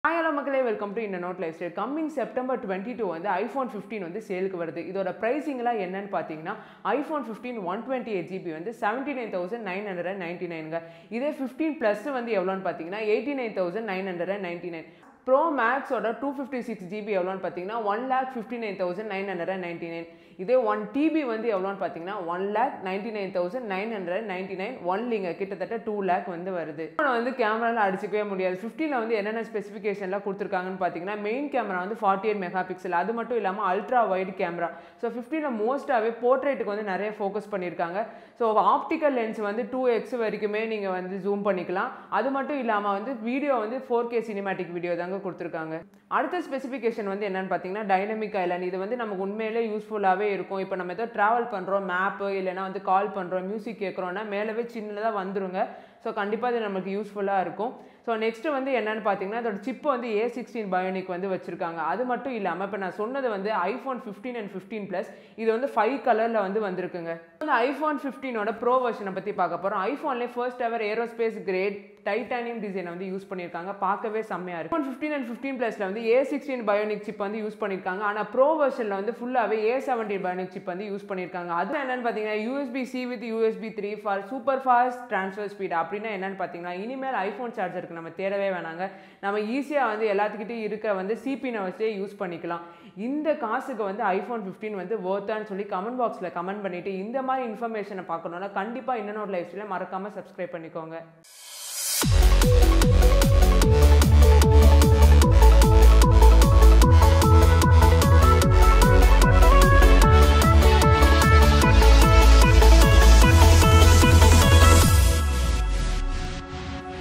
hello மக்களே welcome to இந்த note lifestyle coming September twenty two வந்து iPhone fifteen வந்து சேலுக்கு வருது இதோட ப்ரைஸிங்லாம் என்னன்னு பார்த்தீங்கன்னா iPhone fifteen one twenty eight GB வந்து seventy nine thousand nine hundred and ninety நைனுங்க இதே ஃபிஃப்டீன் ப்ளஸ் வந்து எவ்வளோன்னு பார்த்தீங்கன்னா eighty nine thousand nine hundred and ninety nine pro மேக்ஸோட டூ ஃபிஃப்டி சிக்ஸ் ஜிபி எவ்வளோன்னு பார்த்தீங்கன்னா one lakh fifty nine thousand nine hundred and ninety nine இதே one TB வந்து எவ்வளோன்னு பார்த்தீங்கன்னா one lakh ninety nine thousand nine hundred ninety nine ஒன்லிங்க கிட்டத்தட்ட two lakh வந்து வருது இப்போ வந்து கேமராவில் அடிச்சுக்கவே முடியாது ஃபிஃப்டியில் வந்து என்னென்ன ஸ்பெசிஃபிகேஷன்லாம் கொடுத்துருக்காங்கன்னு பார்த்தீங்கன்னா மெயின் கேமரா வந்து ஃபார்ட்டி எயிட் மெகா பிக்சல் அது மட்டும் இல்லாமல் அல்ட்ரா வைட் கேமரா ஸோ ஃபிஃப்டியில் மோஸ்ட்டாகவே போர்ட்ரேட்டுக்கு வந்து நிறைய ஃபோக்கஸ் பண்ணியிருக்காங்க ஸோ ஆப்டிக்கல் லென்ஸ் வந்து டூ எக்ஸ் வரைக்குமே நீங்கள் வந்து ஜூம் பண்ணிக்கலாம் அது மட்டும் இல்லாமல் வந்து வீடியோ வந்து ஃபோர் கே சினிமேட்டிக் வீடியோ தாங்க கொடுத்துருக்காங்க அடுத்த ஸ்பெசிஃபிகேஷன் வந்து என்னன்னு பார்த்தீங்கன்னா டைனமிக் ஐலாண்ட் இது வந்து நமக்கு உண்மையிலே யூஸ்ஃபுல்லாகவே இருக்கும் இப்போ நம்ம ஏதோ ட்ராவல் பண்ணுறோம் மேப்பு இல்லைனா வந்து கால் பண்ணுறோம் மியூசிக் கேட்குறோன்னா மேலவே சின்னதாக வந்துருங்க ஸோ கண்டிப்பாக இது நமக்கு யூஸ்ஃபுல்லாக இருக்கும் ஸோ நெக்ஸ்ட்டு வந்து என்னென்னு பார்த்தீங்கன்னா அதோட சிப்பு வந்து ஏ சிக்ஸ்டீன் பயோனிக் வந்து வச்சுருக்காங்க அது மட்டும் இல்லாமல் இப்போ நான் சொன்னது வந்து iPhone fifteen and fifteen plus இது வந்து ஃபைவ் கலரில் வந்து வந்திருக்குங்க அந்த ஐஃபோன் ஃபிஃப்டீனோட ப்ரோ வெர்ஷனை பற்றி பார்க்க போகிறோம் ஐஃபோன்லேயே first ever aerospace grade titanium டிசைனை வந்து யூஸ் பண்ணியிருக்காங்க பார்க்கவே செம்மையாக இருக்கும் ஃபிஃப்டீன் அண்ட் ஃபிஃப்டீன் ப்ளஸில் வந்து ஏ சிக்ஸ்டீன் பயோனிக் சிப் வந்து யூஸ் பண்ணியிருக்காங்க ஆனால் ப்ரோ வெர்ஷனில் வந்து ஃபுல்லாகவே ஏ செவன்டீன் பயோனிக் சிப் வந்து யூஸ் பண்ணியிருக்காங்க அது என்னென்னு பார்த்தீங்கன்னா USB C with USB three for super fast transfer speed அப்படின்னா என்னென்னு பார்த்தீங்கன்னா இனிமேல் ஐஃபோன் சார்ஜருக்கு நம்ம தேடவே வேணாங்க நம்ம ஈஸியாக வந்து எல்லாத்துக்கிட்டையும் இருக்க வந்து சிபினை வச்சே யூஸ் பண்ணிக்கலாம் இந்த காசுக்கு வந்து ஐஃபோன் ஃபிஃப்டீன் வந்து ஒர்த்தான்னு சொல்லி கமெண்ட் பாக்ஸில் கமெண்ட் பண்ணிவிட்டு இந்த மாதிரி இன்ஃபர்மேஷனை பார்க்கணுன்னா கண்டிப்பாக இன்னொரு லைஃப் ஸ்டைலில் மறக்காமல் சப்ஸ்கிரைப் பண்ணிக்கோங்க